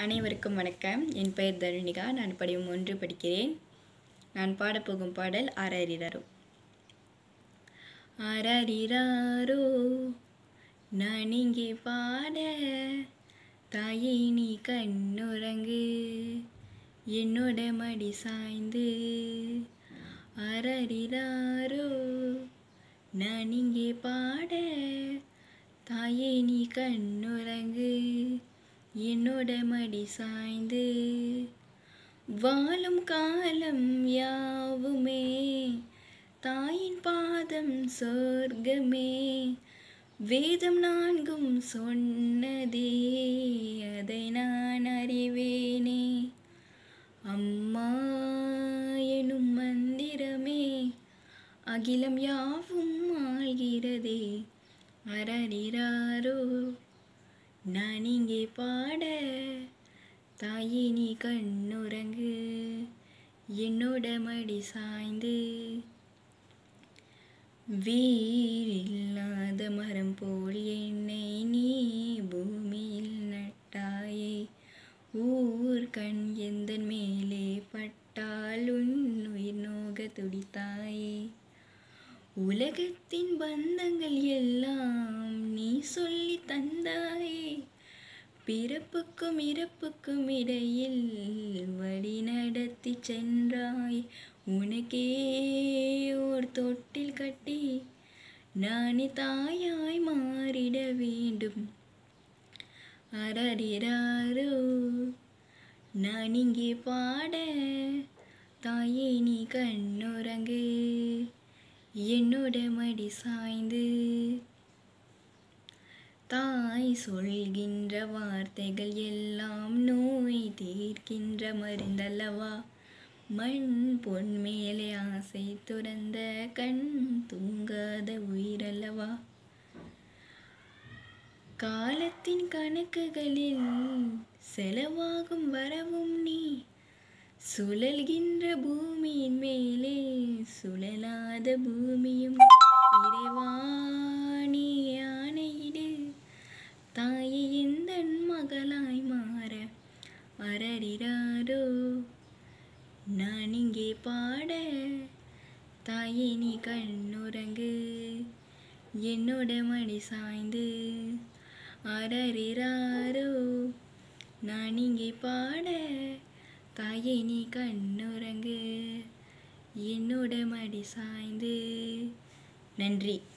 அனைவருக்கும் வணக்கம் என் பெயர் தருணிகா நான் படிவம் ஒன்று படிக்கிறேன் நான் பாடப்போகும் பாடல் அரரிரரோ அரரிராரோ நான் இங்கே பாட தாயே நீ கண்ணுறங்கு என்னோட மடி சாய்ந்து அரரிராரோ நான் இங்கே பாட தாயே நீ கண்ணுறங்கு என்னோட மடி சாய்ந்து வாழும் காலம் யாவுமே தாயின் பாதம் சொர்க்கமே வேதம் நான்கும் சொன்னதே அதை நான் அறிவேனே அம்மா எனும் மந்திரமே அகிலம் யாவும் ஆள்கிறதே அரரிராரோ நான் இங்கே பாட தாயே நீ கண்ணுறங்கு என்னோட மடி சாய்ந்து வேரில்லாத மரம் போல் என்னை நீ பூமியில் நட்டாயே ஊர் கண் எந்தன் மேலே பட்டால் உன் உயிர் நோக துடித்தாயே உலகத்தின் பந்தங்கள் எல்லாம் நீ சொல்லி தந்தாயே பிறப்புக்கும் இறப்புக்கும் இடையில் வழி நடத்தி சென்றாய் உனக்கே ஓர் தொட்டில் கட்டி நானே தாயாய் மாறிட வேண்டும் அரரிராரோ நான் இங்கே பாட தாயே நீ கண்ணுறங்கு என்னோட மடி சாய்ந்து தாய் சொல்கின்ற வார்த்தைகள் எல்லாம் நோய் தீர்க்கின்ற மருந்தல்லவா மண் பொன் மேலே ஆசை துறந்த கண் தூங்காத உயிரல்லவா காலத்தின் கணக்குகளில் செலவாகும் வரவும் நீ சுழல்கின்ற பூமியின் மேலே சுழலாத பூமியும் இறைவாணி ஆணையிடு தாயை எந்த மகளாய் மாற அரரிராரோ நான் இங்கே பாட தாயே நீ கண்ணுறங்கு என்னோட மடி சாய்ந்து அரரிராரோ நான் இங்கே பாட தாயே நீ கண்ணுறங்கு என்னோட மடி சாய்ந்து நன்றி